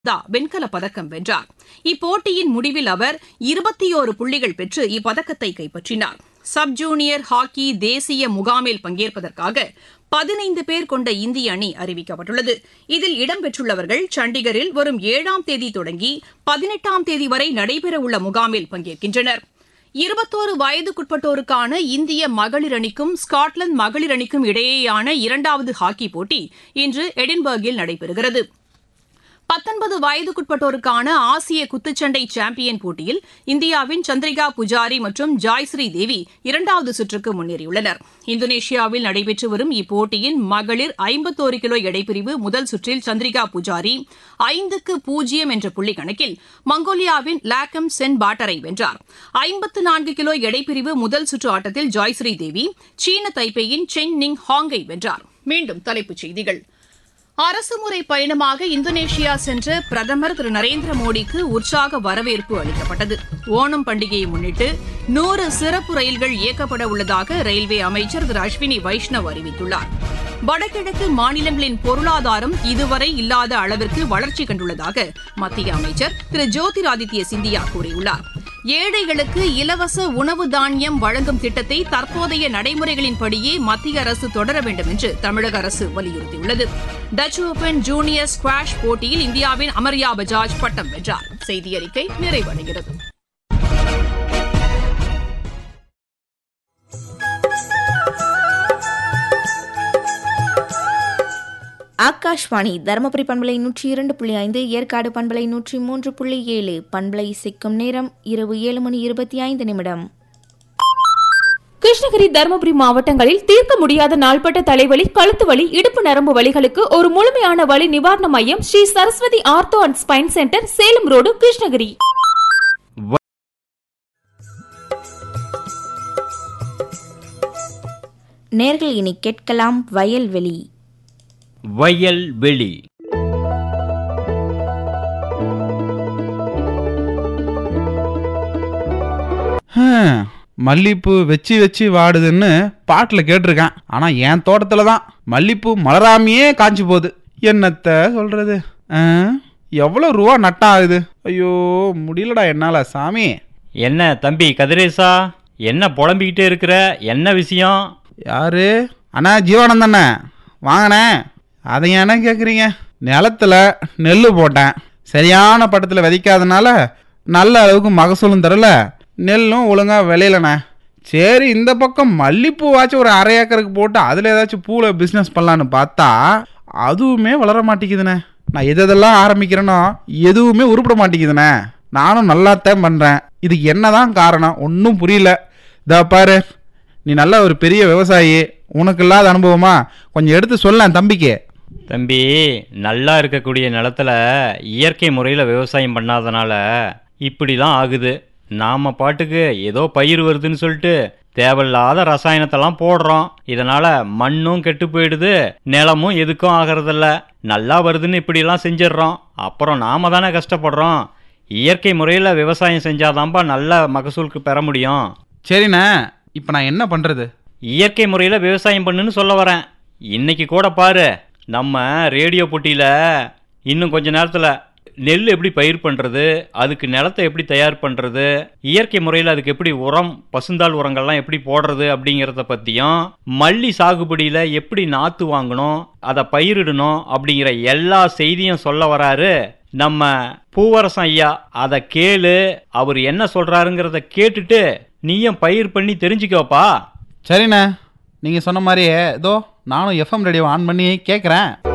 தா வெண்கலப் பதக்கம் வென்றார் இப்போட்டியின் முடிவில் அவர் இருபத்தியோரு புள்ளிகள் பெற்று இப்பதக்கத்தை கைப்பற்றினார் சப் ஜூனியர் ஹாக்கி தேசிய முகாமில் பங்கேற்பதற்காக பதினைந்து பேர் கொண்ட இந்திய அணி அறிவிக்கப்பட்டுள்ளது இதில் இடம்பெற்றுள்ளவர்கள் சண்டிகரில் வரும் ஏழாம் தேதி தொடங்கி பதினெட்டாம் தேதி வரை நடைபெறவுள்ள முகாமில் பங்கேற்கின்றனர் இருபத்தோரு வயதுக்குட்பட்டோருக்கான இந்திய மகளிர் அணிக்கும் ஸ்காட்லாந்து மகளிர் அணிக்கும் இடையேயான இரண்டாவது ஹாக்கி போட்டி இன்று எடின்பர்கில் நடைபெறுகிறது பத்தொன்பது வயதுக்குட்பட்டோருக்கான ஆசிய குத்துச்சண்டை சாம்பியன் போட்டியில் இந்தியாவின் சந்திரிகா புஜாரி மற்றும் ஜாய்ஸ்ரீ தேவி இரண்டாவது சுற்றுக்கு முன்னேறியுள்ளனர் இந்தோனேஷியாவில் நடைபெற்று வரும் இப்போட்டியின் மகளிர் ஐம்பத்தோரு கிலோ எடைப்பிரிவு முதல் சுற்றில் சந்திரிகா புஜாரி ஐந்துக்கு பூஜ்ஜியம் என்ற புள்ளி கணக்கில் மங்கோலியாவின் லாக்கம் சென் பாட்டரை வென்றார் ஐம்பத்து நான்கு கிலோ எடைப்பிரிவு முதல் சுற்று ஆட்டத்தில் ஜாய்ஸ்ரீ தேவி சீன தைப்பேயின் சென் நிங் ஹாங்கை வென்றார் மீண்டும் தலைப்புச் செய்திகள் அரசுமுறை பயணமாக இந்தோனேஷியா சென்ற பிரதமர் திரு நரேந்திர மோடிக்கு உற்சாக வரவேற்பு அளிக்கப்பட்டது ஓணம் பண்டிகையை முன்னிட்டு நூறு சிறப்பு ரயில்கள் இயக்கப்பட உள்ளதாக ரயில்வே அமைச்சர் திரு அஸ்வினி வைஷ்ணவ் அறிவித்துள்ளார் வடகிழக்கு மாநிலங்களின் பொருளாதாரம் இதுவரை இல்லாத அளவிற்கு வளர்ச்சி கண்டுள்ளதாக மத்திய அமைச்சர் திரு ஜோதிராதித்ய சிந்தியா கூறியுள்ளார் ஏழைகளுக்கு இலவச உணவு தானியம் வழங்கும் திட்டத்தை தற்போதைய நடைமுறைகளின்படியே மத்திய அரசு தொடர வேண்டும் என்று தமிழக அரசு வலியுறுத்தியுள்ளது டச் ஓபன் ஜூனியர் ஸ்குவாஷ் போட்டியில் இந்தியாவின் அமர்யா பஜாஜ் பட்டம் வென்றார் செய்தி அறிக்கை நிறைவடைகிறது ஆகாஷ்வாணி தருமபுரி பண்பலை நூற்றி இரண்டு புள்ளி ஐந்து ஏற்காடு பண்பலை நூற்றி மூன்று புள்ளி ஏழு பண்பலை சிக்கும் நேரம் இரவு ஏழு மணி இருபத்தி ஐந்து நிமிடம் கிருஷ்ணகிரி தருமபுரி மாவட்டங்களில் தீர்க்க முடியாத நாள்பட்ட தலைவலி கழுத்து வலி இடுப்பு நரம்பு வலிகளுக்கு ஒரு முழுமையான வலி நிவாரண மையம் Sri Saraswathi ortho and spine centre Salem road Krishnagiri நேர்கள் இனி கேட்கலாம் வயல்வெளி வயல்வெளி ஹம், மல்லிப்பூ வச்சு வச்சு வாடுதுன்னு பாட்டில் கேட்டிருக்கேன் ஆனால் என் தோட்டத்தில் தான் மல்லிப்பூ மலராமையே காஞ்சி போகுது என்னத்த சொல்கிறது எவ்வளோ ரூபா நட்டம் ஆகுது ஐயோ முடியலடா என்னால் சாமி என்ன தம்பி கதிரேசா என்ன புலம்பிக்கிட்டே இருக்கிற என்ன விஷயம் யாரு அண்ணா ஜீவானந்தண்ணே வாங்கண்ணே அதை ஏன்னா கேட்குறீங்க நிலத்துல நெல் போட்டேன் சரியான பட்டத்தில் விதைக்காதனால நல்ல அளவுக்கு மகசூலும் தரல நெல்லும் ஒழுங்காக விளையலண்ணே சரி இந்த பக்கம் மல்லிப்பூவாச்சும் ஒரு அரை ஏக்கருக்கு போட்டு அதில் ஏதாச்சும் பூவில் பிஸ்னஸ் பண்ணலான்னு பார்த்தா அதுவுமே வளர மாட்டேங்குதுண்ணே நான் எது எதெல்லாம் ஆரம்பிக்கிறேனோ எதுவுமே உருப்பட மாட்டேங்குதுண்ணே நானும் நல்லாத்தான் பண்ணுறேன் இதுக்கு என்னதான் காரணம் ஒன்றும் புரியல இதா பாரு நீ நல்ல ஒரு பெரிய விவசாயி உனக்கு இல்லாத அனுபவமா கொஞ்சம் எடுத்து சொல்லேன் தம்பிக்கு தம்பி நல்லா இருக்கக்கூடிய நிலத்துல இயற்கை முறையில் விவசாயம் பண்ணாதனால இப்படிலாம் ஆகுது நாம் பாட்டுக்கு ஏதோ பயிர் வருதுன்னு சொல்லிட்டு தேவையில்லாத ரசாயனத்தெல்லாம் போடுறோம் இதனால மண்ணும் கெட்டு போயிடுது நிலமும் எதுக்கும் ஆகிறதில்ல நல்லா வருதுன்னு இப்படிலாம் செஞ்சிடுறோம் அப்புறம் நாம தானே கஷ்டப்படுறோம் இயற்கை முறையில் விவசாயம் செஞ்சாதான்பா நல்ல மகசூலுக்கு பெற முடியும் சரிண்ணே இப்போ நான் என்ன பண்ணுறது இயற்கை முறையில் விவசாயம் பண்ணுன்னு சொல்ல வரேன் இன்னைக்கு கூட பாரு நம்ம ரேடியோ போட்டியில் இன்னும் கொஞ்ச நேரத்தில் நெல் எப்படி பயிர் பண்ணுறது அதுக்கு நிலத்தை எப்படி தயார் பண்ணுறது இயற்கை முறையில் அதுக்கு எப்படி உரம் பசுந்தாள் உரங்கள்லாம் எப்படி போடுறது அப்படிங்கிறத பற்றியும் மல்லி சாகுபடியில் எப்படி நாற்று வாங்கணும் அதை பயிரிடணும் அப்படிங்கிற எல்லா செய்தியும் சொல்ல வராரு நம்ம பூவரசன் ஐயா அதை கேளு அவர் என்ன சொல்றாருங்கிறத கேட்டுட்டு நீயும் பயிர் பண்ணி தெரிஞ்சுக்கோப்பா சரிண்ணே நீங்கள் சொன்ன மாதிரியே ஏதோ நானும் எஃப்எம் ரேடியோ ஆன் பண்ணி கேட்குறேன்